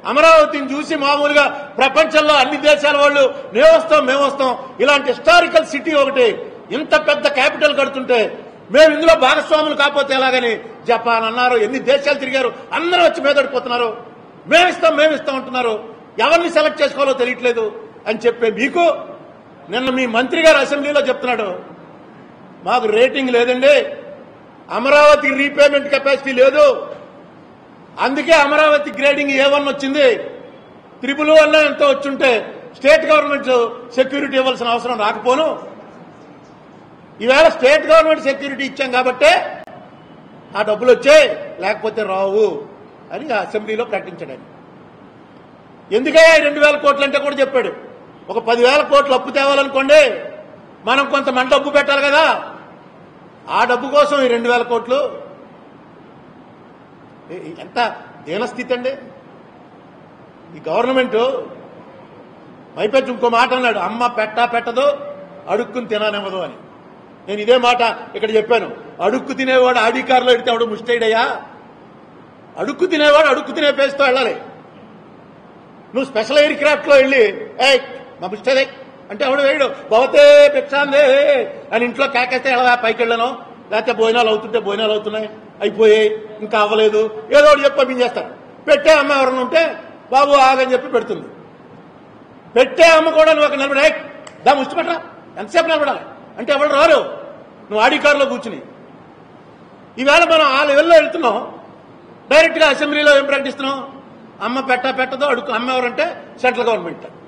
అమరావతిని చూసి మామూలుగా ప్రపంచంలో అన్ని దేశాల వాళ్ళు మేము వస్తాం మేము వస్తాం ఇలాంటి హిస్టారికల్ సిటీ ఒకటి ఇంత పెద్ద క్యాపిటల్ కడుతుంటే మేము ఇందులో భాగస్వాములు కాకపోతే ఎలాగని జపాన్ అన్నారు ఎన్ని దేశాలు తిరిగారు అందరూ వచ్చి మీదడిపోతున్నారు మేము ఇస్తాం మేము ఇస్తాం అంటున్నారు ఎవరిని సెలెక్ట్ చేసుకోవాలో తెలియట్లేదు అని చెప్పే మీకు నిన్న మీ మంత్రి గారు అసెంబ్లీలో చెప్తున్నాడు మాకు రేటింగ్ లేదండి అమరావతి రీపేమెంట్ కెపాసిటీ లేదు అందుకే అమరావతి గ్రేడింగ్ ఏ వన్ వచ్చింది త్రిపుల్ వన్ ఎంతో వచ్చుంటే స్టేట్ గవర్నమెంట్ సెక్యూరిటీ ఇవ్వాల్సిన అవసరం రాకపోను ఈవేళ స్టేట్ గవర్నమెంట్ సెక్యూరిటీ ఇచ్చాం కాబట్టే ఆ డబ్బులు వచ్చాయి లేకపోతే రావు అని ఆ అసెంబ్లీలో ప్రకటించాడు ఆయన ఎందుకయ్యా రెండు వేల కోట్లు అంటే కూడా చెప్పాడు ఒక పదివేల కోట్లు అప్పు తేవాలనుకోండి మనం కొంత మన డబ్బు పెట్టాలి కదా ఆ డబ్బు కోసం ఈ రెండు వేల కోట్లు ఏ- ఎంత దీనస్థితి అండి ఈ గవర్నమెంట్ పైపెచ్చి ఇంకో మాట అన్నాడు అమ్మ పెట్టా పెట్టదు అడుక్కుని తిననివ్వదు అని నేను ఇదే మాట ఇక్కడ చెప్పాను అడుక్కు తినేవాడు ఆడి కారులో ఎడితే ఆవిడ ముస్టైడయ్యా అడుక్కు తినేవాడు అడుక్కు తినే పేరుతో వెళ్ళాలి నువ్వు స్పెషల్ ఎయిర్ క్రాఫ్ట్ లో వెళ్ళి ఏ మా ముస్టైడే అంటే ఎవడు వేయడు భవతే భిక్షాందే అని ఇంట్లో కేకేస్తే ఎలా పైకి వెళ్ళను లేకపోతే భోజనాలు అవుతుంటే భోజనాలు అవుతున్నాయి అయిపోయాయి ఇంకా అవ్వలేదు ఏదో ఒకటి చెప్పి పంపించేస్తారు పెట్టే అమ్మ ఎవరైనా ఉంటే బాబు ఆగని చెప్పి పెడుతుంది పెట్టే అమ్మ కూడా నువ్వు ఒక నిలబడే దా ముష్టి పెట్టరా ఎంతసేపు నిలబడాలి అంటే ఎవరు రారు నువ్వు ఆడి కారులో కూర్చుని ఈవేళ మనం ఆ లెవెల్లో వెళ్తున్నాం డైరెక్ట్ గా అసెంబ్లీలో ఏం ప్రకటిస్తున్నాం అమ్మ పెట్ట పెట్టదో అడుగు అమ్మ ఎవరంటే సెంట్రల్ గవర్నమెంట్